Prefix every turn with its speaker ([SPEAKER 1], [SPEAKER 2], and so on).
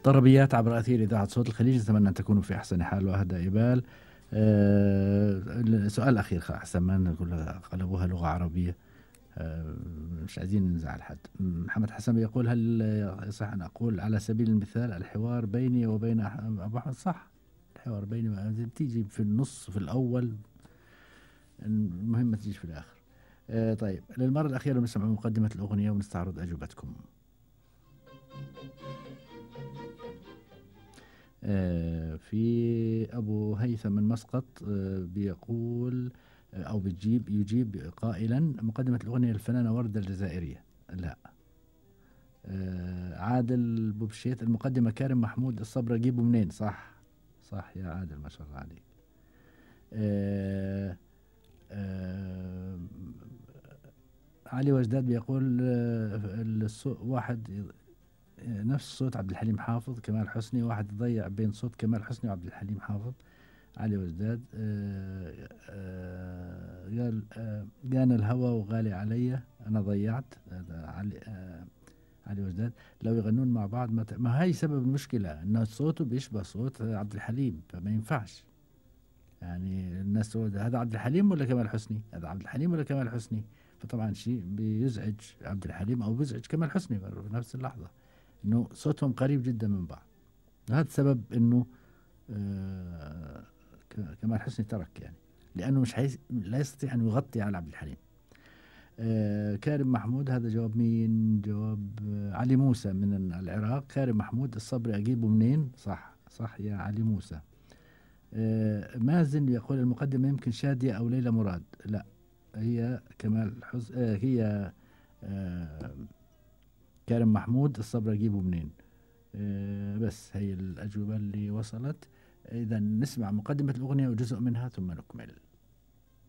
[SPEAKER 1] طربيات عبر أثير إذاعة صوت الخليج أتمنى أن تكونوا في أحسن حال وأهدى إبال آه سؤال أخير أحسن ما نقول قلبوها لغة عربية آه مش عايزين نزعل حد محمد حسن يقول هل يصح أن أقول على سبيل المثال الحوار بيني وبين أبو أحمد صح الحوار بيني بتيجي في النص في الأول المهم ما تجيش في الآخر آه طيب للمرة الأخيرة نسمع مقدمة الأغنية ونستعرض أجوبتكم آه في أبو هيثم من مسقط آه بيقول آه أو بتجيب يجيب قائلا مقدمة الأغنية الفنانة وردة الجزائرية لا عادل بوبشيت المقدمة كارم محمود الصبر أجيبه منين صح صح يا عادل ما شاء الله عليك آه آه علي وجداد بيقول آه واحد نفس صوت عبد الحليم حافظ كمال حسني واحد يضيع بين صوت كمال حسني وعبد الحليم حافظ علي وجداد آه آه قال آه جانا الهوى وغالي علي انا ضيعت علي آه علي وجداد لو يغنون مع بعض ما, ما هي سبب المشكله انه صوته بيشبه صوت عبد الحليم فما ينفعش يعني الناس هذا عبد الحليم ولا كمال حسني هذا عبد الحليم ولا كمال حسني فطبعا شيء بيزعج عبد الحليم او بيزعج كمال حسني في نفس اللحظه انه صوتهم قريب جدا من بعض هذا سبب انه آه كمال حسني ترك يعني لانه مش حيث لا يستطيع ان يغطي على عبد الحليم آه كارم محمود هذا جواب مين جواب آه علي موسى من العراق كارم محمود الصبري اجيبه منين صح صح يا علي موسى آه مازن يقول المقدمة يمكن شادية أو ليلى مراد لا هي كمال حز... آه هي آه كارم محمود الصبر أجيبه منين آه بس هي الأجوبة اللي وصلت إذا نسمع مقدمة الأغنية وجزء منها ثم نكمل